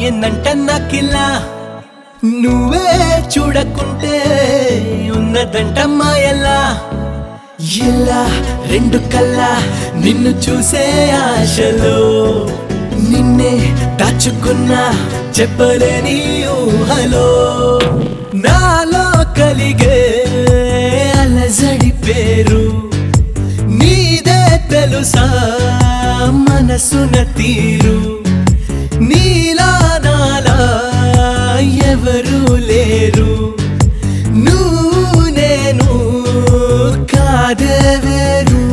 ఏందంట నాకిలా నువ్వే చూడకుంటే ఉన్నదంట మాయలా ఇలా రెండు కల్లా నిన్ను చూసే ఆశలో నిన్నే దాచుకున్నా చెప్పలేని ఊహలో నాలో కలిగే అలజడి పేరు నీదే తెలుసా మనసున తీరు నీలా నాలా ఎవరు లేరు నువ్వు నేను కాదే వేరు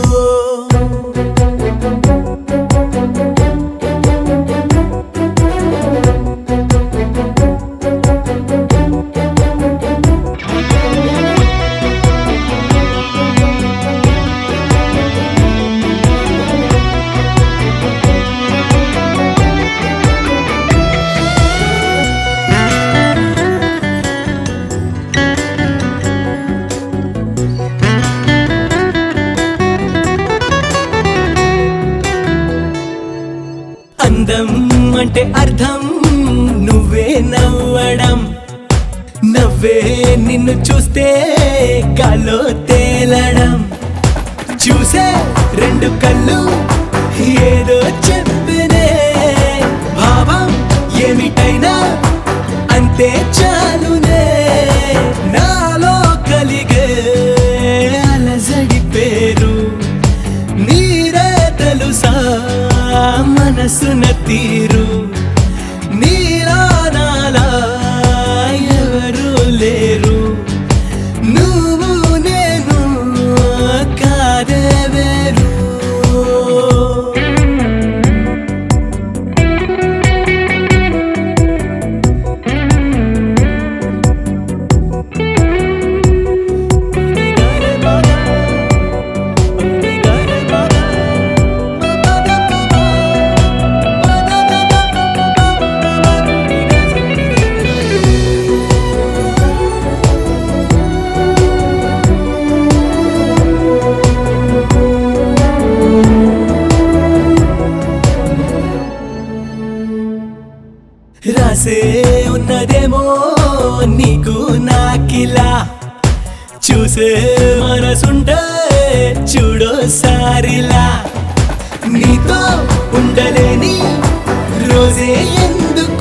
అందం అంటే అర్థం నువ్వే నవ్వడం నవ్వే నిన్ను చూస్తే గాలో తేలడం చూసే రెండు కళ్ళు ఏదో చెప్పనే భావం ఏమిటైనా అంతే చాలునే నాలో కలిగే అలజడి పేరు నీరే తెలుసా మనసున తీరు నీలా నాలా ఎవరు లేరు నువ్వు నేను కాదే వేరు రాసే ఉన్నదేమో నీకు నాకిలా చూసే మనసుంటే చూడోసారిలా నీతో ఉండలేని రోజే ఎందుకు